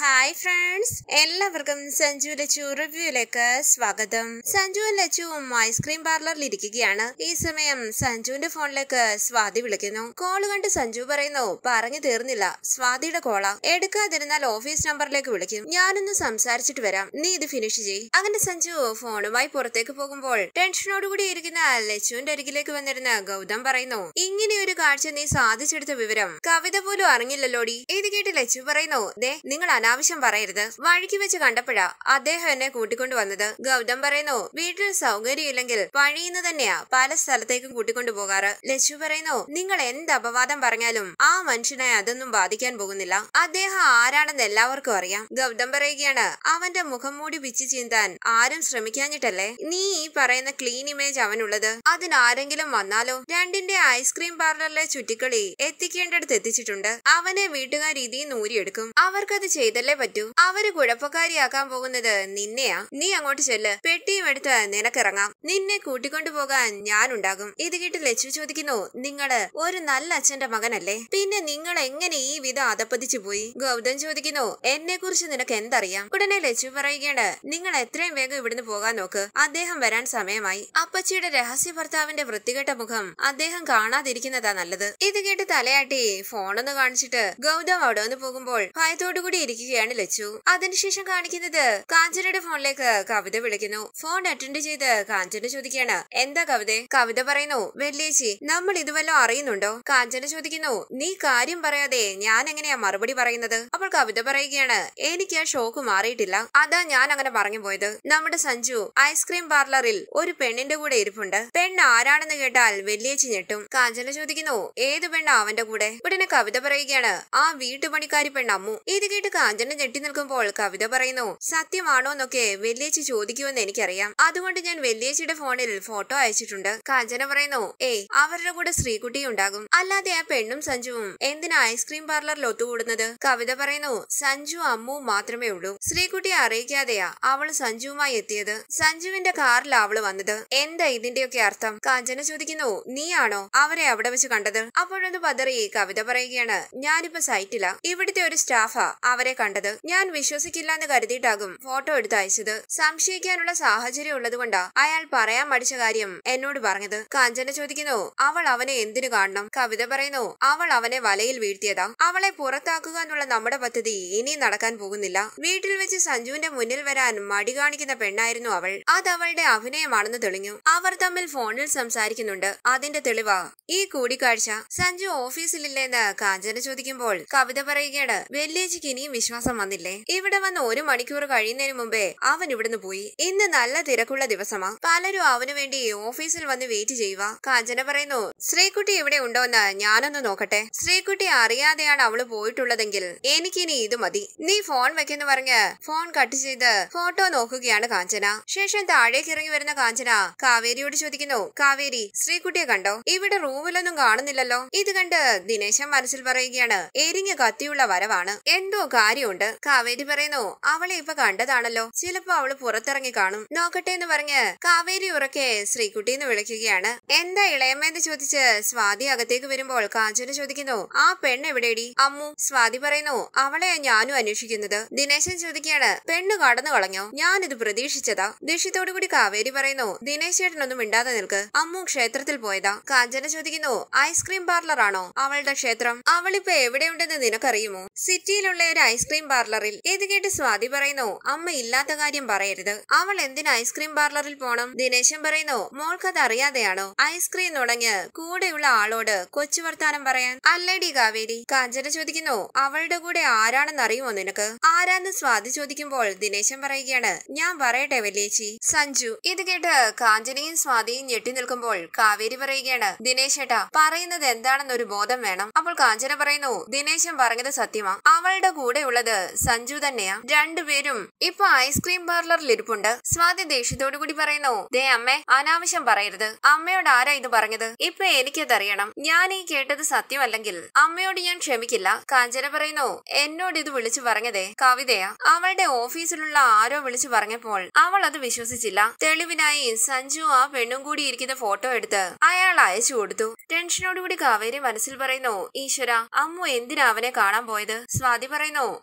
hi friends എല്ലാവർക്കും സഞ്ജു ലച്ചു റിവ്യൂയിലേക്ക് സ്വാഗതം സഞ്ജുവും ലച്ചുവും ice cream പാർലറിൽ ഇരിക്കുകയാണ് ഈ സമയം സഞ്ജുവിന്റെ ഫോണിലേക്ക് സ്വാതി വിളിക്കുന്നു കോള് കണ്ട് സഞ്ജു പറയുന്നു പറഞ്ഞു തീർന്നില്ല സ്വാതിയുടെ കോള എടുക്കാതിരുന്നാൽ ഓഫീസ് നമ്പറിലേക്ക് വിളിക്കും ഞാനൊന്ന് സംസാരിച്ചിട്ട് വരാം നീ ഇത് ഫിനിഷ് ചെയ് അങ്ങനെ സഞ്ജു ഫോണുമായി പുറത്തേക്ക് പോകുമ്പോൾ ടെൻഷനോടുകൂടി ഇരിക്കുന്ന ലച്ചുവിന്റെ അരികിലേക്ക് വന്നിരുന്ന ഗൗതം പറയുന്നു ഇങ്ങനെയൊരു കാഴ്ച നീ സാധിച്ചെടുത്ത വിവരം കവിത പോലും അറിഞ്ഞില്ലല്ലോടി ഇത് കേട്ട് ലച്ചു പറയുന്നു ദേ നിങ്ങൾ അനാവശ്യം പറയരുത് വഴിക്ക് വെച്ച് കണ്ടപ്പോഴാ അദ്ദേഹം എന്നെ കൂട്ടിക്കൊണ്ടു വന്നത് ഗൗതം പറയുന്നു വീട്ടിൽ സൗകര്യമില്ലെങ്കിൽ വഴിയിന്ന് തന്നെയാ പല സ്ഥലത്തേക്കും കൂട്ടിക്കൊണ്ടു പോകാറ് ലച്ചു പറയുന്നു നിങ്ങൾ എന്ത് അപവാദം പറഞ്ഞാലും ആ മനുഷ്യനെ അതൊന്നും ബാധിക്കാൻ പോകുന്നില്ല അദ്ദേഹം ആരാണെന്ന് എല്ലാവർക്കും അറിയാം ഗൗതം പറയുകയാണ് അവന്റെ മുഖം മൂടി പിച്ചു ചീന്താൻ ആരും ശ്രമിക്കാഞ്ഞിട്ടല്ലേ നീ ഈ പറയുന്ന ക്ലീൻ ഇമേജ് അവനുള്ളത് അതിനാരെങ്കിലും വന്നാലോ രണ്ടിന്റെ ഐസ്ക്രീം പാർലറിലെ ചുറ്റിക്കളി എത്തിക്കേണ്ടടുത്ത് എത്തിച്ചിട്ടുണ്ട് അവനെ വീട്ടുകാർ ഇതിൽ നൂരിയെടുക്കും അവർക്കത് ചെയ്തല്ലേ പറ്റൂ അവര് കുഴപ്പക്കാരിയാക്കാൻ പോകുന്നത് നിന്നെയാ നീ അങ്ങോട്ട് ചെല്ല് പെട്ടിയും എടുത്ത് നിനക്കിറങ്ങാം നിന്നെ കൂട്ടിക്കൊണ്ടു പോകാൻ ഞാനുണ്ടാകും ഇത് കേട്ട് ലച്ചു ചോദിക്കുന്നു നിങ്ങള് ഒരു നല്ല അച്ഛന്റെ മകനല്ലേ പിന്നെ നിങ്ങൾ എങ്ങനെ ഈ വിധം അതപ്പതിച്ചു പോയി ഗൗതം ചോദിക്കുന്നു എന്നെ കുറിച്ച് നിനക്ക് എന്തറിയാം ഉടനെ ലച്ചു പറയുകയാണ് നിങ്ങൾ എത്രയും വേഗം ഇവിടുന്ന് പോകാൻ നോക്ക് അദ്ദേഹം വരാൻ സമയമായി അപ്പച്ചിയുടെ രഹസ്യ ഭർത്താവിന്റെ വൃത്തികെട്ട മുഖം അദ്ദേഹം കാണാതിരിക്കുന്നതാ നല്ലത് ഇത് കേട്ട് തലയാട്ടി ഫോണൊന്ന് കാണിച്ചിട്ട് ഗൗതം അവിടെ വന്ന് പോകുമ്പോൾ ഭയത്തോടുകൂടി ഇരിക്കുകയാണ് ലച്ചു അതിനുശേഷം കാണിക്കുന്നത് കാഞ്ചനയുടെ ഫോണിലേക്ക് കവിത വിളിക്കുന്നു ഫോൺ അറ്റൻഡ് ചെയ്ത് കാഞ്ചന ചോദിക്കുകയാണ് എന്താ കവിത കവിത പറയുന്നു വെല്ലേച്ചി നമ്മൾ ഇതുവല്ലോ അറിയുന്നുണ്ടോ കാഞ്ചന ചോദിക്കുന്നു നീ കാര്യം പറയാതെ ഞാൻ എങ്ങനെയാ മറുപടി പറയുന്നത് അപ്പോൾ കവിത പറയുകയാണ് എനിക്ക് ആ ഷോക്ക് മാറിയിട്ടില്ല അതാ ഞാൻ അങ്ങനെ പറഞ്ഞു പോയത് നമ്മുടെ സഞ്ജു ഐസ്ക്രീം പാർലറിൽ ഒരു പെണ്ണിന്റെ കൂടെ ഇരിപ്പുണ്ട് പെണ്ണ് ആരാണെന്ന് കേട്ടാൽ വെല്ലേച്ചി ഞെട്ടും കാഞ്ചന ചോദിക്കുന്നു ഏത് പെണ്ണാ അവന്റെ കൂടെ ഉടനെ കവിത പറയുകയാണ് ആ വീട്ടുപണിക്കാരി പെണ്ണമ്മു ഇത് കേട്ട് കാഞ്ചന ഞെട്ടി നിൽക്കുമ്പോൾ കവിത പറയുന്നു സത്യമാണോ എന്നൊക്കെ വെല്ലേച്ചി ചോദിക്കുമെന്ന് എനിക്കറിയാം അതുകൊണ്ട് ഞാൻ വെല്ലേച്ചിയുടെ ഫോണിൽ ഫോട്ടോ അയച്ചിട്ടുണ്ട് കാഞ്ചന പറയുന്നു ഏയ് അവരുടെ കൂടെ ശ്രീകുട്ടി ഉണ്ടാകും അല്ലാതെ ആ പെണ്ണും സഞ്ജുവും എന്തിനാ ഐസ്ക്രീം പാർലറിൽ ഒത്തുകൂടുന്നത് കവിത പറയുന്നു സഞ്ജു അമ്മുവും മാത്രമേ ഉള്ളൂ ശ്രീകുട്ടിയെ അറിയിക്കാതെയാ അവള് സഞ്ജുവുമായി എത്തിയത് സഞ്ജുവിന്റെ കാറിൽ അവള് വന്നത് എന്താ ഇതിന്റെയൊക്കെ അർത്ഥം കാഞ്ചന ചോദിക്കുന്നു നീയാണോ അവരെ അവിടെ വെച്ച് കണ്ടത് അപ്പോഴൊന്ന് പതറി കവിത പറയുകയാണ് ഞാനിപ്പോ സൈറ്റില ഇവിടുത്തെ ഒരു സ്റ്റാഫാ അവരെ കണ്ടത് ഞാൻ വിശ്വസിക്കില്ല എന്ന് കരുതിയിട്ടാകും ഫോട്ടോ എടുത്ത് അയച്ചത് സംശയിക്കാനുള്ള സാഹചര്യം ഉള്ളതുകൊണ്ടാ അയാൾ പറയാൻ മടിച്ച കാര്യം എന്നോട് പറഞ്ഞത് കാഞ്ചന ചോദിക്കുന്നു അവൾ അവനെ എന്തിനു കാണണം കവിത പറയുന്നു അവൾ അവനെ വലയിൽ വീഴ്ത്തിയതാ അവളെ പുറത്താക്കുക എന്നുള്ള നമ്മുടെ പദ്ധതി ഇനി നടക്കാൻ പോകുന്നില്ല വീട്ടിൽ വെച്ച് സഞ്ജുവിന്റെ മുന്നിൽ വരാൻ മടി കാണിക്കുന്ന പെണ്ണായിരുന്നു അവൾ അത് അവളുടെ അഭിനയമാണെന്ന് തെളിഞ്ഞു അവർ തമ്മിൽ ഫോണിൽ സംസാരിക്കുന്നുണ്ട് അതിന്റെ തെളിവാ ഈ കൂടിക്കാഴ്ച സഞ്ജു ഓഫീസിലില്ലെന്ന് കാഞ്ചന ചോദിക്കുമ്പോൾ കവിത പറയുകയാണ് വെല്ലേജിക്ക് ഇനിയും വിശ്വാസം വന്നില്ലേ ഇവിടെ വന്ന് ഒരു മണിക്കൂർ കഴിയുന്നതിന് മുമ്പേ അവൻ ഇവിടുന്ന് പോയി ഇന്ന് നല്ല തിരക്കുള്ള ദിവസമാ പലരും അവനു വേണ്ടി ഓഫീസിൽ വന്ന് വെയിറ്റ് ചെയ്യുക കാഞ്ചന പറയുന്നു ശ്രീകുട്ടി ഇവിടെ ഉണ്ടോന്ന് ഞാനൊന്ന് നോക്കട്ടെ ശ്രീകുട്ടി അറിയാതെയാണ് അവള് പോയിട്ടുള്ളതെങ്കിൽ എനിക്കിനി ഇത് മതി നീ ഫോൺ വെക്കെന്ന് പറഞ്ഞ് ഫോൺ കട്ട് ചെയ്ത് ഫോട്ടോ നോക്കുകയാണ് കാഞ്ചന ശേഷം താഴേക്ക് ഇറങ്ങി വരുന്ന കാഞ്ചന കാവേരിയോട് ചോദിക്കുന്നു കാവേരി ശ്രീകുട്ടിയെ കണ്ടോ ഇവിടെ റൂമിലൊന്നും കാണുന്നില്ലല്ലോ ഇത് കണ്ട് ദിനേശൻ മനസ്സിൽ പറയുകയാണ് എരിഞ്ഞ കത്തിയുള്ള വരവാണ് എന്തോ കാര്യമുണ്ട് കാവേരി പറയുന്നു അവളെ ഇപ്പൊ കണ്ടതാണല്ലോ ചിലപ്പോ അവള് പുറത്തിറങ്ങി കാണും നോക്കട്ടെ എന്ന് പറഞ്ഞ് കാവേരി ഉറക്കെ ശ്രീകുട്ടി എന്ന് വിളിക്കുകയാണ് എന്താ ഇളയമ്മേന്ന് ചോദിച്ച് സ്വാതി അകത്തേക്ക് വരുമ്പോൾ കാഞ്ചന ചോദിക്കുന്നു ആ പെണ്ണ് എവിടെയടി അമ്മു സ്വാതി പറയുന്നു അവളെ ഞാനും അന്വേഷിക്കുന്നത് ദിനേശൻ ചോദിക്കുകയാണ് പെണ്ണ് കടന്നു കളഞ്ഞോ ഞാനിത് പ്രതീക്ഷിച്ചതാ ദേഷ്യത്തോടു കൂടി കാവേരി പറയുന്നു ദിനേശ് ചേട്ടനൊന്നും മിണ്ടാതെ നിൽക്ക് അമ്മു ക്ഷേത്രത്തിൽ പോയതാ കാഞ്ചന ചോദിക്കുന്നു ഐസ്ക്രീം പാർലർ ആണോ അവളുടെ ക്ഷേത്രം അവളിപ്പോ എവിടെയുണ്ടെന്ന് നിനക്കറിയുമോ സിറ്റിയിലുള്ള ഒരു ഐസ്ക്രീം പാർലറിൽ ഇത് കേട്ട് സ്വാതി പറയുന്നു അമ്മ ഇല്ലാത്ത കാര്യം പറയരുത് അവൾ എന്തിന് ഐസ്ക്രീം പാർലറിൽ പോണം ദിനേശൻ പറയുന്നു മോൾക്കത് അറിയാതെയാണോ ഐസ്ക്രീം നുണഞ്ഞ് കൂടെയുള്ള ആളോട് കൊച്ചു വർത്താനം പറയാൻ അല്ലേടി കാവേരി കാഞ്ചന ചോദിക്കുന്നു അവളുടെ കൂടെ ആരാണെന്ന് അറിയുമോ നിനക്ക് ആരാന്ന് സ്വാതി ചോദിക്കുമ്പോൾ ദിനേശൻ പറയുകയാണ് ഞാൻ പറയട്ടെ വലിയേച്ചി സഞ്ജു ഇത് കേട്ട് കാഞ്ചനയും സ്വാതിയും ഞെട്ടി നിൽക്കുമ്പോൾ കാവേരി പറയുകയാണ് ദിനേശേട്ടാ പറയുന്നത് എന്താണെന്ന് ഒരു ബോധം വേണം അപ്പോൾ കാഞ്ചന പറയുന്നു ദിനേശൻ പറഞ്ഞത് സത്യമാ അവളുടെ കൂടെ ഉള്ളത് സഞ്ജു തന്നെയാ രണ്ടുപേരും ഇപ്പൊ ഐസ്ക്രീം പാർലറിൽ ഇരിപ്പുണ്ട് സ്വാതി ദേഷ്യത്തോടു കൂടി പറയുന്നു ദേ അമ്മേ അനാവശ്യം പറയരുത് അമ്മയോട് ആരാ ഇത് പറഞ്ഞത് ഇപ്പൊ എനിക്കതറിയണം ഞാൻ ഈ കേട്ടത് സത്യമല്ലെങ്കിൽ അമ്മയോട് ഞാൻ ക്ഷമിക്കില്ല കാഞ്ചന പറയുന്നു എന്നോട് ഇത് വിളിച്ചു പറഞ്ഞതേ കവിതയാ അവളുടെ ഓഫീസിലുള്ള ആരോ വിളിച്ചു പറഞ്ഞപ്പോൾ അവൾ അത് വിശ്വസിച്ചില്ല തെളിവിനായി സഞ്ജു ആ പെണ്ണും കൂടി ഇരിക്കുന്ന ഫോട്ടോ എടുത്ത് അയാൾ അയച്ചു കൊടുത്തു ടെൻഷനോടുകൂടി കാവേരി മനസ്സിൽ പറയുന്നു ഈശ്വര അമ്മു എന്തിനാ അവനെ കാണാൻ പോയത് സ്വാതി പറയുന്നു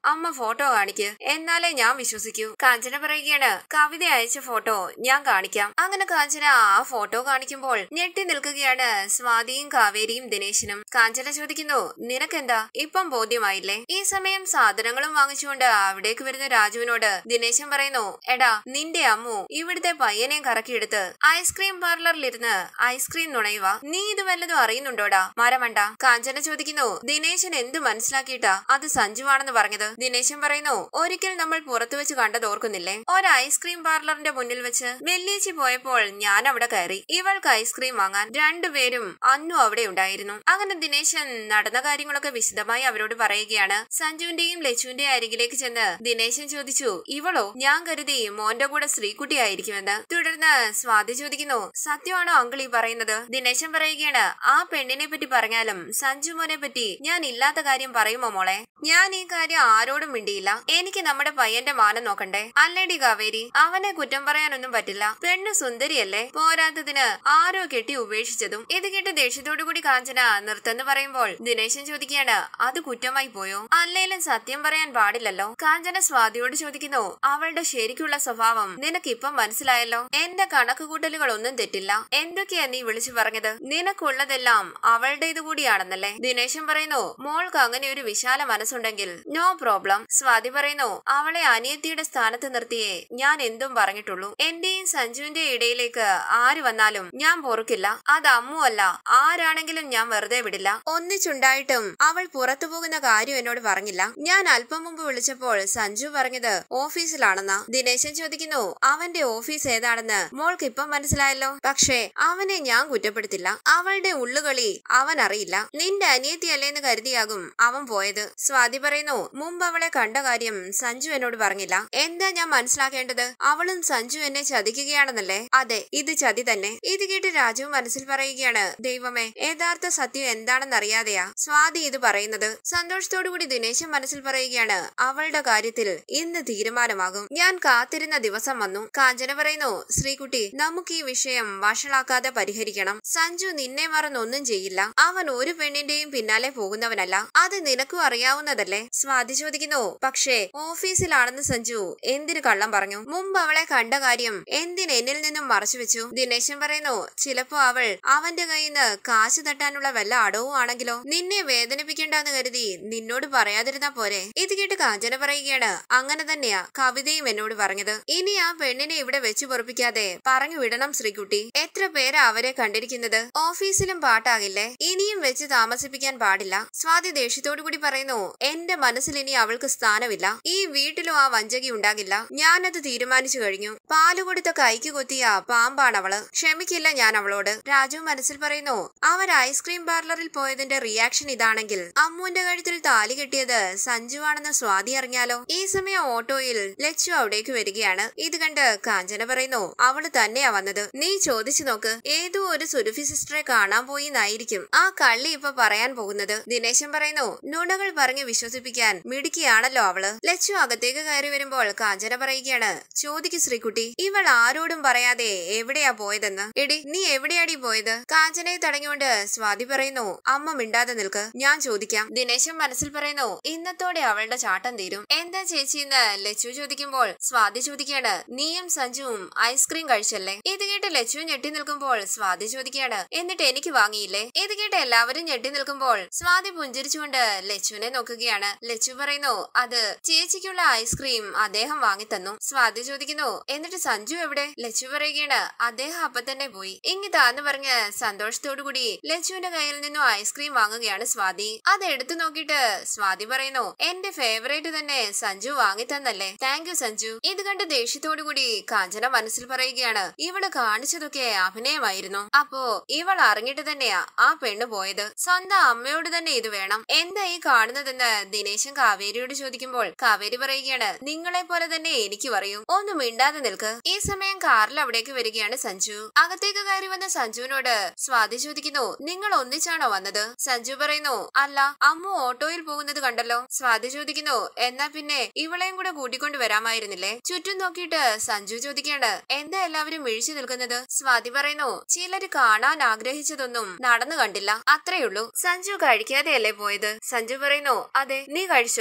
അമ്മ ഫോട്ടോ കാണിക്ക് എന്നാലേ ഞാൻ വിശ്വസിക്കൂ കാഞ്ചന പറയുകയാണ് കവിത അയച്ച ഫോട്ടോ ഞാൻ കാണിക്കാം അങ്ങനെ കാഞ്ചന ആ ഫോട്ടോ കാണിക്കുമ്പോൾ ഞെട്ടി നിൽക്കുകയാണ് സ്വാതിയും കാവേരിയും ദിനേശനും കാഞ്ചന ചോദിക്കുന്നു നിനക്കെന്താ ഇപ്പം ബോധ്യമായില്ലേ ഈ സമയം സാധനങ്ങളും വാങ്ങിച്ചുകൊണ്ട് അവിടേക്ക് വരുന്ന രാജുവിനോട് ദിനേശൻ പറയുന്നു എടാ നിന്റെ അമ്മു ഇവിടുത്തെ പയ്യനെയും കറക്കിയെടുത്ത് ഐസ്ക്രീം പാർലറിലിരുന്ന് ഐസ്ക്രീം നുണയുക നീ ഇത് വല്ലതും അറിയുന്നുണ്ടോടാ മരമണ്ട കാഞ്ചന ചോദിക്കുന്നു ദിനേശൻ എന്ത് മനസ്സിലാക്കിയിട്ടാ അത് സഞ്ജുവാണെന്ന് പറഞ്ഞത് ദിനേശൻ പറയുന്നു ഒരിക്കൽ നമ്മൾ പുറത്തു വെച്ച് കണ്ടത് ഓർക്കുന്നില്ലേ ഒരു ഐസ്ക്രീം പാർലറിന്റെ മുന്നിൽ വെച്ച് വെല്ലിയേച്ചി പോയപ്പോൾ ഞാൻ അവിടെ കയറി ഇവൾക്ക് ഐസ്ക്രീം വാങ്ങാൻ രണ്ടുപേരും അന്നു അവിടെ ഉണ്ടായിരുന്നു അങ്ങനെ ദിനേശൻ നടന്ന കാര്യങ്ങളൊക്കെ വിശദമായി അവരോട് പറയുകയാണ് സഞ്ജുവിന്റെയും ലച്ചുവിന്റെയും അരികിലേക്ക് ചെന്ന് ദിനേശൻ ചോദിച്ചു ഇവളോ ഞാൻ കരുതി മോന്റെ കൂടെ ശ്രീകുട്ടിയായിരിക്കുമെന്ന് തുടർന്ന് സ്വാതി ചോദിക്കുന്നു സത്യമാണോ അങ്കിൾ ഈ പറയുന്നത് ദിനേശൻ പറയുകയാണ് ആ പെണ്ണിനെ പറ്റി പറഞ്ഞാലും സഞ്ജു മോനെ പറ്റി ഞാൻ ഇല്ലാത്ത കാര്യം പറയുമോ മോളെ ഞാൻ ഈ കാര്യം ആരോടും മിണ്ടിയില്ല എനിക്ക് നമ്മുടെ പയ്യന്റെ മാനം നോക്കണ്ടേ അല്ലേടി കാവേരി അവനെ കുറ്റം പറയാനൊന്നും പറ്റില്ല പെണ്ണ് സുന്ദരിയല്ലേ പോരാത്തതിന് ആരോ കെട്ടി ഉപേക്ഷിച്ചതും ഇത് കേട്ട് ദേഷ്യത്തോടു കൂടി കാഞ്ചന നിർത്തന്ന് പറയുമ്പോൾ ദിനേശൻ ചോദിക്കുകയാണ് അത് കുറ്റമായി പോയോ അല്ലേലും സത്യം പറയാൻ പാടില്ലല്ലോ കാഞ്ചന സ്വാതിയോട് ചോദിക്കുന്നു അവളുടെ ശരിക്കുള്ള സ്വഭാവം നിനക്കിപ്പം മനസ്സിലായല്ലോ എന്റെ കണക്കുകൂട്ടലുകൾ ഒന്നും തെറ്റില്ല എന്തൊക്കെയാ നീ വിളിച്ചു പറഞ്ഞത് നിനക്കുള്ളതെല്ലാം അവളുടേത് കൂടിയാണെന്നല്ലേ ദിനേശൻ പറയുന്നു മോൾക്ക് അങ്ങനെ ഒരു വിശാല മനസ്സുണ്ടെങ്കിൽ നോ പ്രോബ്ലം സ്വാതി പറയുന്നു അവളെ അനിയത്തിയുടെ സ്ഥാനത്ത് നിർത്തിയേ ഞാൻ എന്തും പറഞ്ഞിട്ടുള്ളൂ എന്റെയും സഞ്ജുവിന്റെയും ഇടയിലേക്ക് ആര് വന്നാലും ഞാൻ പൊറുക്കില്ല അത് അമ്മു അല്ല ആരാണെങ്കിലും ഞാൻ വെറുതെ വിടില്ല ഒന്നിച്ചുണ്ടായിട്ടും അവൾ പുറത്തു പോകുന്ന കാര്യം എന്നോട് പറഞ്ഞില്ല ഞാൻ അല്പം മുമ്പ് വിളിച്ചപ്പോൾ സഞ്ജു പറഞ്ഞത് ഓഫീസിലാണെന്നാ ദിനേശൻ ചോദിക്കുന്നു അവന്റെ ഓഫീസ് ഏതാണെന്ന് മോൾക്ക് ഇപ്പം മനസ്സിലായല്ലോ പക്ഷേ അവനെ ഞാൻ കുറ്റപ്പെടുത്തില്ല അവളുടെ ഉള്ളുകളി അവൻ അറിയില്ല നിന്റെ അനിയത്തിയല്ലേന്ന് കരുതിയാകും അവൻ പോയത് സ്വാതി പറയുന്നു മുമ്പ് അവളെ കണ്ട കാര്യം സഞ്ജു എന്നോട് പറഞ്ഞില്ല എന്താ ഞാൻ മനസ്സിലാക്കേണ്ടത് അവളും സഞ്ജു എന്നെ ചതിക്കുകയാണെന്നല്ലേ അതെ ഇത് ചതി തന്നെ ഇത് കേട്ട് രാജു മനസ്സിൽ പറയുകയാണ് ദൈവമേ യഥാർത്ഥ സത്യം എന്താണെന്ന് അറിയാതെയാ സ്വാതി ഇത് പറയുന്നത് സന്തോഷത്തോടു കൂടി ദിനേശൻ മനസ്സിൽ പറയുകയാണ് അവളുടെ കാര്യത്തിൽ ഇന്ന് തീരുമാനമാകും ഞാൻ കാത്തിരുന്ന ദിവസം വന്നു കാഞ്ചന പറയുന്നു ശ്രീകുട്ടി നമുക്ക് ഈ വിഷയം വഷളാക്കാതെ പരിഹരിക്കണം സഞ്ജു നിന്നെ മറന്നൊന്നും ചെയ്യില്ല അവൻ ഒരു പെണ്ണിന്റെയും പിന്നാലെ പോകുന്നവനല്ല അത് നിനക്കും അറിയാവുന്നതല്ലേ സ്വാതി ചോദിക്കുന്നു പക്ഷേ ഓഫീസിലാണെന്ന് സഞ്ജു എന്തിനു കള്ളം പറഞ്ഞു മുമ്പ് അവളെ കണ്ട കാര്യം എന്തിന് എന്നിൽ നിന്നും മറച്ചുവെച്ചു ദിനേശൻ പറയുന്നു ചിലപ്പോ അവൾ അവന്റെ കയ്യിൽ നിന്ന് കാശ് തട്ടാനുള്ള വല്ല അടവും ആണെങ്കിലോ നിന്നെ വേദനിപ്പിക്കണ്ടെന്ന് കരുതി നിന്നോട് പറയാതിരുന്നാ പോരെ ഇത് കേട്ട് കാഞ്ചന പറയുകയാണ് അങ്ങനെ തന്നെയാ കവിതയും എന്നോട് പറഞ്ഞത് ഇനി ആ പെണ്ണിനെ ഇവിടെ വെച്ചു പൊറപ്പിക്കാതെ പറഞ്ഞു വിടണം ശ്രീകുട്ടി എത്ര പേരാ അവരെ കണ്ടിരിക്കുന്നത് ഓഫീസിലും പാട്ടാകില്ലേ ഇനിയും വെച്ച് താമസിപ്പിക്കാൻ പാടില്ല സ്വാതി ദേഷ്യത്തോടു കൂടി പറയുന്നു എന്റെ മനസ്സിൽ ഇനി അവൾക്ക് സ്ഥാനമില്ല ഈ വീട്ടിലും ആ വഞ്ചകി ഉണ്ടാകില്ല ഞാനത് തീരുമാനിച്ചു കഴിഞ്ഞു പാല് കൊടുത്ത കൈക്ക് കൊത്തിയ പാമ്പാണവള് ക്ഷമിക്കില്ല ഞാൻ അവളോട് രാജു മനസ്സിൽ പറയുന്നു അവർ ഐസ്ക്രീം പാർലറിൽ പോയതിന്റെ റിയാക്ഷൻ ഇതാണെങ്കിൽ അമ്മുവിന്റെ കഴുത്തിൽ താലി കെട്ടിയത് സഞ്ജുവാണെന്ന് സ്വാതി അറിഞ്ഞാലോ ഈ സമയം ഓട്ടോയിൽ ലച്ചു അവിടേക്ക് വരികയാണ് ഇത് കണ്ട് കാഞ്ചന പറയുന്നു അവള് തന്നെയാ വന്നത് നീ ചോദിച്ചു നോക്ക് ഏതോ ഒരു സുരഭി സിസ്റ്ററെ കാണാൻ പോയി എന്നായിരിക്കും ആ കള്ളി ഇപ്പൊ പറയാൻ പോകുന്നത് ദിനേശൻ പറയുന്നു നുണകൾ പറഞ്ഞ് വിശ്വസിപ്പിക്കാൻ മിടുക്കിയാണല്ലോ അവള് ലച്ചു അകത്തേക്ക് കയറി വരുമ്പോൾ കാഞ്ചന പറയുകയാണ് ചോദിക്ക് ശ്രീകുട്ടി ഇവൾ ആരോടും പറയാതെ എവിടെയാ പോയതെന്ന് എടി നീ എവിടെയാടി പോയത് കാഞ്ചനയെ തടഞ്ഞുകൊണ്ട് സ്വാതി പറയുന്നു അമ്മ മിണ്ടാതെ നിൽക്ക് ഞാൻ ചോദിക്കാം ദിനേശൻ മനസ്സിൽ പറയുന്നു ഇന്നത്തോടെ അവളുടെ ചാട്ടം തീരും എന്താ ചേച്ചി എന്ന് ലച്ചു ചോദിക്കുമ്പോൾ സ്വാതി ചോദിക്കുകയാണ് നീയും സഞ്ജുവും ഐസ്ക്രീം കഴിച്ചല്ലേ ഇത് കേട്ട് ലച്ചു ഞെട്ടി നിൽക്കുമ്പോൾ സ്വാതി ചോദിക്കുകയാണ് എന്നിട്ട് എനിക്ക് വാങ്ങിയില്ലേ ഇത് കേട്ട് എല്ലാവരും ഞെട്ടി നിൽക്കുമ്പോൾ സ്വാതി പുഞ്ചിരിച്ചുകൊണ്ട് ലച്ചുവിനെ നോക്കുകയാണ് ലച്ചു പറയുന്നു അത് ചേച്ചിക്കുള്ള ഐസ്ക്രീം അദ്ദേഹം വാങ്ങിത്തന്നു സ്വാതി ചോദിക്കുന്നു എന്നിട്ട് സഞ്ജു എവിടെ ലച്ചു പറയുകയാണ് അദ്ദേഹം അപ്പൊ തന്നെ പോയി ഇങ്ങി താന്ന് പറഞ്ഞ് സന്തോഷത്തോടു കൂടി ലച്ചുവിന്റെ കയ്യിൽ നിന്നും ഐസ്ക്രീം വാങ്ങുകയാണ് സ്വാതി അത് എടുത്തു നോക്കിയിട്ട് സ്വാതി പറയുന്നു എന്റെ ഫേവറേറ്റ് തന്നെ സഞ്ജു വാങ്ങിത്തന്നല്ലേ താങ്ക് യു സഞ്ജു ഇത് കണ്ട് ദേഷ്യത്തോടു കൂടി കാഞ്ചന മനസ്സിൽ പറയുകയാണ് ഇവള് കാണിച്ചതൊക്കെ അഭിനയമായിരുന്നു അപ്പോ ഇവൾ അറിഞ്ഞിട്ട് തന്നെയാ ആ പെണ്ണ് പോയത് സ്വന്തം അമ്മയോട് തന്നെ ഇത് വേണം എന്താ ഈ കാണുന്നതെന്ന് ദിനേശൻ കാവേരിയോട് ചോദിക്കുമ്പോൾ കാവേരി പറയുകയാണ് നിങ്ങളെ പോലെ തന്നെ എനിക്ക് പറയും ഒന്ന് മിണ്ടാതെ നിൽക്ക് ഈ സമയം കാറിൽ അവിടേക്ക് വരികയാണ് സഞ്ജു അകത്തേക്ക് കയറി വന്ന സഞ്ജുവിനോട് സ്വാതി ചോദിക്കുന്നു നിങ്ങൾ ഒന്നിച്ചാണോ വന്നത് സഞ്ജു പറയുന്നു അല്ല അമ്മു ഓട്ടോയിൽ പോകുന്നത് കണ്ടല്ലോ സ്വാതി ചോദിക്കുന്നു എന്നാ പിന്നെ ഇവളെയും കൂടെ കൂട്ടിക്കൊണ്ട് വരാമായിരുന്നില്ലേ ചുറ്റും നോക്കിയിട്ട് സഞ്ജു ചോദിക്കുകയാണ് എന്താ എല്ലാവരും വീഴ്ച നിൽക്കുന്നത് സ്വാതി പറയുന്നു ചിലര് കാണാൻ ആഗ്രഹിച്ചതൊന്നും നടന്നു കണ്ടില്ല അത്രയുള്ളൂ സഞ്ജു കഴിക്കാതെയല്ലേ പോയത് സഞ്ജു പറയുന്നു അതെ നീ കഴിച്ചോ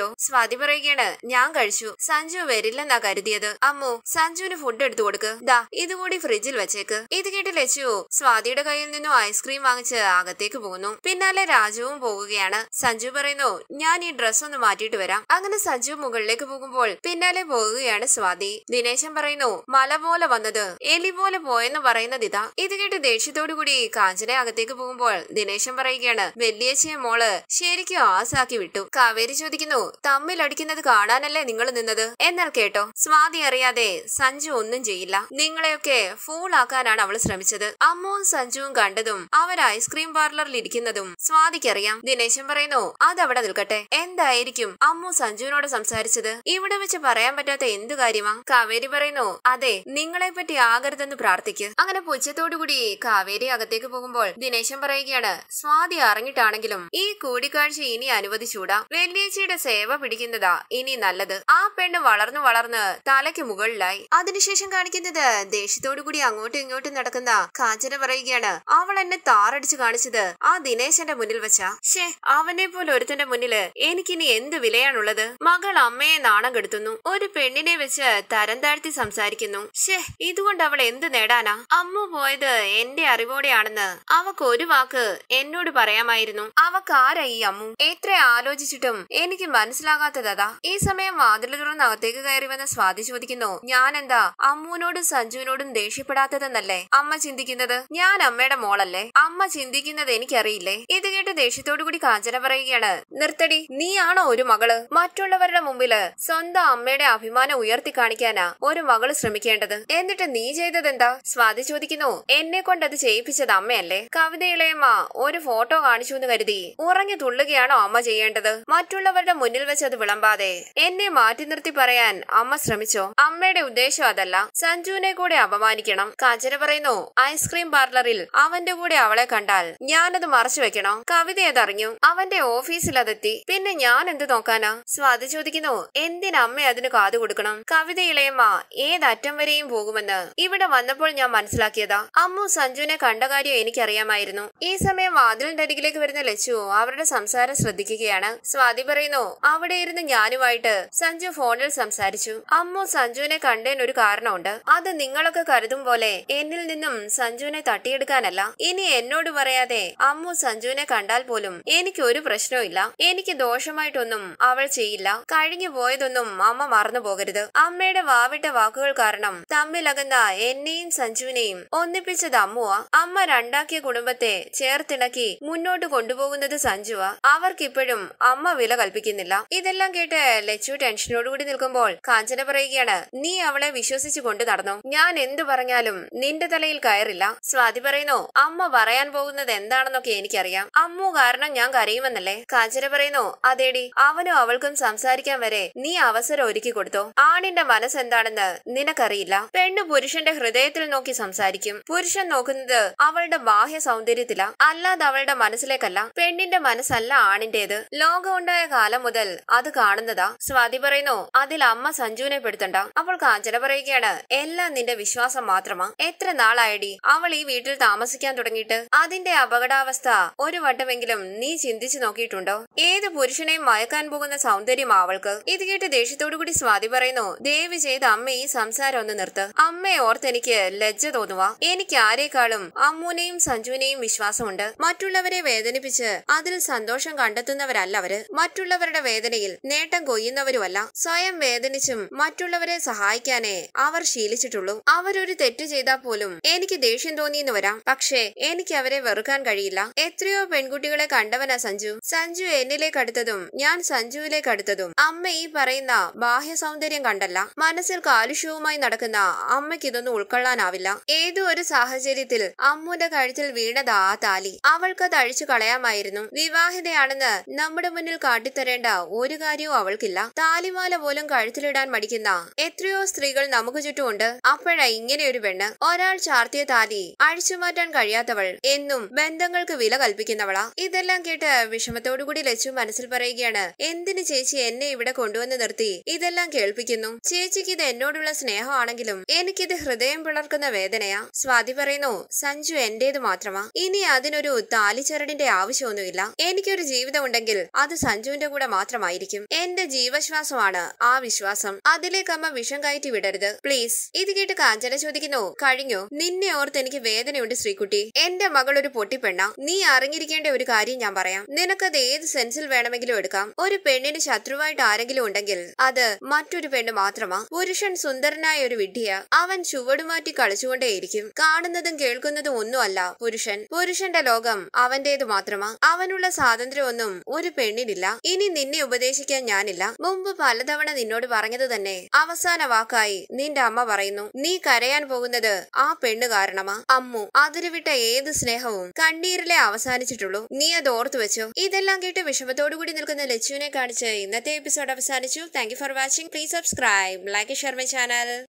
കഴിച്ചോ സ്വാതി പറയുകയാണ് ഞാൻ കഴിച്ചു സഞ്ജു വരില്ലെന്നാ കരുതിയത് അമ്മു സഞ്ജുവിന് ഫുഡ് എടുത്തു കൊടുക്ക് ദാ ഇതുകൂടി ഫ്രിഡ്ജിൽ വെച്ചേക്ക് ഇത് കേട്ട് ലച്ചു സ്വാതിയുടെ കയ്യിൽ നിന്നും ഐസ്ക്രീം വാങ്ങിച്ച് അകത്തേക്ക് പോകുന്നു പിന്നാലെ രാജുവും പോകുകയാണ് സഞ്ജു പറയുന്നു ഞാൻ ഈ ഡ്രസ് ഒന്ന് മാറ്റിയിട്ട് വരാം അങ്ങനെ സഞ്ജു മുകളിലേക്ക് പോകുമ്പോൾ പിന്നാലെ പോകുകയാണ് സ്വാതി ദിനേശൻ പറയുന്നു മല പോലെ വന്നത് എലി പോലെ പോയെന്ന് പറയുന്നത് ഇതാ ഇത് കേട്ട് ദേഷ്യത്തോടു കൂടി കാഞ്ചന അകത്തേക്ക് പോകുമ്പോൾ ദിനേശൻ പറയുകയാണ് വെല്ലിയച്ചയെ മോള് ശരിക്കും ആസാക്കി വിട്ടു കാവേരി ചോദിക്കുന്നു തമ്മിലടിക്കുന്നത് കാണാനല്ലേ നിങ്ങൾ നിന്നത് എന്നാൽ കേട്ടോ സ്വാതി അറിയാതെ സഞ്ജു ഒന്നും ചെയ്യില്ല നിങ്ങളെയൊക്കെ ഫൂൾ ആക്കാനാണ് അവൾ ശ്രമിച്ചത് അമ്മുവും സഞ്ജുവും കണ്ടതും അവർ ഐസ്ക്രീം പാർലറിൽ ഇരിക്കുന്നതും സ്വാതിക്കറിയാം ദിനേശൻ പറയുന്നു അതവിടെ നിൽക്കട്ടെ എന്തായിരിക്കും അമ്മു സഞ്ജുവിനോട് സംസാരിച്ചത് ഇവിടെ വെച്ച് പറയാൻ പറ്റാത്ത എന്തു കാര്യമാ കാവേരി പറയുന്നു അതെ നിങ്ങളെ പറ്റി ആകരുതെന്ന് പ്രാർത്ഥിക്ക് അങ്ങനെ പുച്ഛത്തോടുകൂടി കാവേരി അകത്തേക്ക് പോകുമ്പോൾ ദിനേശൻ പറയുകയാണ് സ്വാതി അറിഞ്ഞിട്ടാണെങ്കിലും ഈ കൂടിക്കാഴ്ച ഇനി അനുവദിച്ചൂടാ വെല്ലിയേച്ചിയുടെ സേവ പിടിക്കുന്നതാ ഇനി നല്ലത് ആ പെണ്ണ് വളർന്നു വളർന്ന് തലയ്ക്ക് മുകളിലായി അതിനുശേഷം കാണിക്കുന്നത് ദേഷ്യത്തോടുകൂടി അങ്ങോട്ടും ഇങ്ങോട്ടും നടക്കുന്ന കാഞ്ചന പറയുകയാണ് അവൾ എന്നെ താറടിച്ച് കാണിച്ചത് ആ ദിനേശന്റെ മുന്നിൽ വെച്ചാ ഷേ അവനെ പോലെ ഒരുത്തന്റെ മുന്നില് എനിക്കിനി എന്ത് വിലയാണുള്ളത് മകൾ അമ്മയെ നാണം കെടുത്തുന്നു ഒരു പെണ്ണിനെ വെച്ച് തരം താഴ്ത്തി സംസാരിക്കുന്നു ഷേ ഇതുകൊണ്ട് അവൾ എന്ത് നേടാനാ അമ്മു പോയത് എന്റെ അറിവോടെയാണെന്ന് അവക്ക് ഒരു വാക്ക് എന്നോട് പറയാമായിരുന്നു അവക്ക് ആരാ ഈ അമ്മു എത്ര ആലോചിച്ചിട്ടും എനിക്ക് മനസ്സിലാകാത്തതാ ഈ സമയം വാതിൽ തുറന്ന് അകത്തേക്ക് കയറി വന്ന സ്വാതി ചോദിക്കുന്നു ഞാൻ എന്താ അമ്മുവിനോടും സഞ്ജുവിനോടും ദേഷ്യപ്പെടാത്തതെന്നല്ലേ അമ്മ ചിന്തിക്കുന്നത് ഞാൻ അമ്മയുടെ മോളല്ലേ അമ്മ ചിന്തിക്കുന്നത് എനിക്കറിയില്ലേ ഇത് കേട്ട് ദേഷ്യത്തോടു കൂടി കാഞ്ചന പറയുകയാണ് നിർത്തടി നീയാണോ ഒരു മകള് മറ്റുള്ളവരുടെ മുമ്പില് സ്വന്തം അമ്മയുടെ അഭിമാനം ഉയർത്തി കാണിക്കാനാ ഒരു മകള് ശ്രമിക്കേണ്ടത് എന്നിട്ട് നീ ചെയ്തതെന്താ സ്വാതി ചോദിക്കുന്നു എന്നെ കൊണ്ട് അത് ചെയ്യിപ്പിച്ചത് അമ്മയല്ലേ കവിത ഇളയമ്മ ഒരു ഫോട്ടോ കാണിച്ചു എന്ന് കരുതി ഉറങ്ങി തുള്ളുകയാണോ അമ്മ ചെയ്യേണ്ടത് മറ്റുള്ളവരുടെ മുന്നിൽ വെച്ച് അത് വിളമ്പാതെ എന്നെ മാറ്റി നിർത്തി പറയാൻ അമ്മ ശ്രമിച്ചോ അമ്മയുടെ ഉദ്ദേശം അതല്ല സഞ്ജുവിനെ കൂടെ അപമാനിക്കണം കാഞ്ചന പറയുന്നു ഐസ്ക്രീം പാർലറിൽ അവന്റെ കൂടെ അവളെ കണ്ടാൽ ഞാനത് മറച്ചു വെക്കണോ കവിത അതറിഞ്ഞു അവന്റെ ഓഫീസിൽ അതെത്തി പിന്നെ ഞാൻ എന്ത് നോക്കാനാ സ്വാതി ചോദിക്കുന്നു എന്തിന് അമ്മ അതിന് കാതു കൊടുക്കണം കവിത ഇളയമ്മ ഏതറ്റം വരെയും പോകുമെന്ന് ഇവിടെ വന്നപ്പോൾ ഞാൻ മനസ്സിലാക്കിയതാ അമ്മു സഞ്ജുവിനെ കണ്ട കാര്യം എനിക്കറിയാമായിരുന്നു ഈ സമയം വാതിലിന്റെ അരികിലേക്ക് വരുന്ന ലച്ചു അവരുടെ സംസാരം ശ്രദ്ധിക്കുകയാണ് സ്വാതി പറയുന്നു അവിടെ ഇരുന്ന് ഞാനുമായിട്ട് സഞ്ജു ഫോണിൽ സംസാരിച്ചു അമ്മു സഞ്ജുവിനെ കണ്ടേൻ ഒരു കാരണമുണ്ട് അത് നിങ്ങളൊക്കെ കരുതും പോലെ എന്നിൽ നിന്നും സഞ്ജുവിനെ തട്ടിയെടുക്കാനല്ല ഇനി എന്നോട് പറയാതെ അമ്മു സഞ്ജുവിനെ കണ്ടാൽ പോലും എനിക്ക് ഒരു പ്രശ്നവുമില്ല എനിക്ക് ദോഷമായിട്ടൊന്നും അവൾ ചെയ്യില്ല കഴിഞ്ഞു പോയതൊന്നും അമ്മ മറന്നു പോകരുത് അമ്മയുടെ വാവിട്ട വാക്കുകൾ കാരണം തമ്മിലകുന്ന എന്നെയും സഞ്ജുവിനെയും ഒന്നിപ്പിച്ചത് അമ്മുവാ അമ്മ രണ്ടാക്കിയ കുടുംബത്തെ ചേർത്തിണക്കി മുന്നോട്ട് കൊണ്ടുപോകുന്നത് സഞ്ജുവാ അവർക്കിപ്പോഴും അമ്മ വില കൽപ്പിക്കുന്നില്ല ഇതെല്ലാം കേട്ട് ലച്ചു ടെൻഷനോടുകൂടി നിൽക്കുമ്പോൾ കാഞ്ചന പറയുകയാണ് നീ അവളെ വിശ്വസിച്ചു കൊണ്ടു നടന്നു ഞാൻ എന്തു പറഞ്ഞാലും നിന്റെ തലയിൽ കയറില്ല സ്വാതി പറയുന്നു അമ്മ പറയാൻ പോകുന്നത് എന്താണെന്നൊക്കെ എനിക്കറിയാം അമ്മു കാരണം ഞാൻ കരയുമെന്നല്ലേ കാഞ്ചന പറയുന്നു അതേടി അവനും അവൾക്കും സംസാരിക്കാൻ വരെ നീ അവസരം ഒരുക്കി കൊടുത്തോ ആണിന്റെ മനസ്സെന്താണെന്ന് നിനക്കറിയില്ല പെണ്ണു പുരുഷന്റെ ഹൃദയത്തിൽ നോക്കി സംസാരിക്കും പുരുഷൻ നോക്കുന്നത് അവളുടെ ബാഹ്യ സൗന്ദര്യത്തിലാ അല്ലാതെ അവളുടെ മനസ്സിലേക്കല്ല പെണ്ണിന്റെ മനസ്സല്ല ആണിന്റേത് ലോകം ഉണ്ടായ കാലം മുതൽ അത് കാണുന്നതാ സ്വാതി പറയുന്നു അതിൽ അമ്മ സഞ്ജുവിനെ പെടുത്തണ്ട അപ്പോൾ കാഞ്ചന പറയുകയാണ് എല്ലാം നിന്റെ വിശ്വാസം മാത്രമാ എത്ര നാളായടി അവൾ ഈ വീട്ടിൽ താമസിക്കാൻ തുടങ്ങിയിട്ട് അതിന്റെ അപകടാവസ്ഥ ഒരു വട്ടമെങ്കിലും നീ ചിന്തിച്ചു നോക്കിയിട്ടുണ്ടോ ഏത് പുരുഷനെയും മയക്കാൻ പോകുന്ന സൗന്ദര്യമാ അവൾക്ക് ഇത് കേട്ട് ദേഷ്യത്തോടുകൂടി സ്വാതി പറയുന്നു ദേവി ചെയ്ത് അമ്മ ഈ സംസാരം ഒന്ന് നിർത്ത് അമ്മയെ ഓർത്ത് എനിക്ക് ലജ്ജ തോന്നുവാ എനിക്ക് ആരെക്കാളും അമ്മൂനെയും സഞ്ജുവിനെയും വിശ്വാസമുണ്ട് മറ്റുള്ളവരെ വേദനിപ്പിച്ച് അതിൽ സന്തോഷം കണ്ടെത്തുന്നവരല്ല അവര് മറ്റുള്ളവരുടെ വേദനയിൽ നേട്ടം കൊയ്യുന്നവരുമല്ല സ്വയം വേദനിച്ചും മറ്റുള്ളവരെ സഹായിക്കാനേ അവർ ശീലിച്ചിട്ടുള്ളൂ അവരൊരു തെറ്റ് ചെയ്താൽ പോലും എനിക്ക് ദേഷ്യം തോന്നിയെന്ന് വരാം പക്ഷേ എനിക്ക് അവരെ വെറുക്കാൻ കഴിയില്ല എത്രയോ പെൺകുട്ടികളെ കണ്ടവനാ സഞ്ജു സഞ്ജു എന്നിലേക്ക് അടുത്തതും ഞാൻ സഞ്ജുവിലേക്ക് അടുത്തതും അമ്മ ഈ പറയുന്ന ബാഹ്യ സൗന്ദര്യം കണ്ടല്ല മനസ്സിൽ കാലുഷ്യവുമായി നടക്കുന്ന അമ്മയ്ക്ക് ഇതൊന്നും ഉൾക്കൊള്ളാനാവില്ല ഏതോ ഒരു സാഹചര്യത്തിൽ അമ്മുന്റെ കഴുത്തിൽ വീണതാ ആ താലി അവൾക്കത് അഴിച്ചു കളയാമായിരുന്നു വിവാഹിതയാണെന്ന് നമ്മുടെ മുന്നിൽ കാട്ടിത്തരേണ്ട ഒരു കാര്യവും അവൾക്കില്ല താലിമാല പോലും കഴുത്തിലിടാൻ മടിക്കുന്ന എത്രയോ സ്ത്രീകൾ നമുക്ക് ചുറ്റുമുണ്ട് അപ്പോഴാ ഇങ്ങനെ ഒരു പെണ്ണ് ഒരാൾ ചാർത്തിയ താലി അഴിച്ചുമാറ്റാൻ കഴിയാത്തവൾ എന്നും ബന്ധങ്ങൾക്ക് വില കൽപ്പിക്കുന്നവളാ ഇതെല്ലാം കേട്ട് വിഷമത്തോടുകൂടി ലച്ചു മനസ്സിൽ പറയുകയാണ് എന്തിന് ചേച്ചി എന്നെ ഇവിടെ കൊണ്ടുവന്ന് നിർത്തി ഇതെല്ലാം കേൾപ്പിക്കുന്നു ചേച്ചിക്ക് ഇത് എന്നോടുള്ള സ്നേഹമാണെങ്കിലും എനിക്കിത് ഹൃദയം പിളർക്കുന്ന വേദനയാ സ്വാതി പറയുന്നു സഞ്ജു എന്റേത് മാത്രമാ ഇനി അതിനൊരു താലിച്ചരടിന്റെ ആവശ്യമൊന്നുമില്ല എനിക്കൊരു ജീവിതം ഉണ്ടെങ്കിൽ അത് സഞ്ജുവിന്റെ കൂടെ മാത്രം മാത്രമായിരിക്കും എന്റെ ജീവശ്വാസമാണ് ആ വിശ്വാസം അതിലേക്ക് അമ്മ വിഷം കയറ്റി വിടരുത് പ്ലീസ് ഇത് കേട്ട് കാഞ്ചന ചോദിക്കുന്നു കഴിഞ്ഞു നിന്നെ ഓർത്ത് എനിക്ക് വേദനയുണ്ട് ശ്രീകുട്ടി എന്റെ മകൾ ഒരു പൊട്ടിപ്പെണ്ണ നീ അറിഞ്ഞിരിക്കേണ്ട ഒരു കാര്യം ഞാൻ പറയാം നിനക്കത് ഏത് സെൻസിൽ വേണമെങ്കിലും എടുക്കാം ഒരു പെണ്ണിന് ശത്രുവായിട്ട് ആരെങ്കിലും ഉണ്ടെങ്കിൽ അത് മറ്റൊരു പെണ്ണ് മാത്രമാ പുരുഷൻ സുന്ദരനായ ഒരു വിഡ്ഢിയ അവൻ ചുവടുമാറ്റി കളിച്ചുകൊണ്ടേയിരിക്കും കാണുന്നതും കേൾക്കുന്നതും ഒന്നുമല്ല പുരുഷൻ പുരുഷന്റെ ലോകം അവന്റേത് മാത്രമാ അവനുള്ള സ്വാതന്ത്ര്യമൊന്നും ഒരു പെണ്ണിനില്ല ഇനി നിന്നെ ഉപദേശിക്കാൻ ഞാനില്ല മുമ്പ് പലതവണ നിന്നോട് പറഞ്ഞത് തന്നെ അവസാന വാക്കായി നിന്റെ അമ്മ പറയുന്നു നീ കരയാൻ പോകുന്നത് ആ പെണ്ണ് കാരണമാ അമ്മു അതിരുവിട്ട ഏത് സ്നേഹവും കണ്ണീരിലെ അവസാനിച്ചിട്ടുള്ളൂ നീ അത് ഓർത്തു വെച്ചോ ഇതെല്ലാം കേട്ട് വിഷമത്തോടുകൂടി നിൽക്കുന്ന ലച്ചുവിനെ കാണിച്ച് ഇന്നത്തെ എപ്പിസോഡ് അവസാനിച്ചു thank you for watching please subscribe like share my channel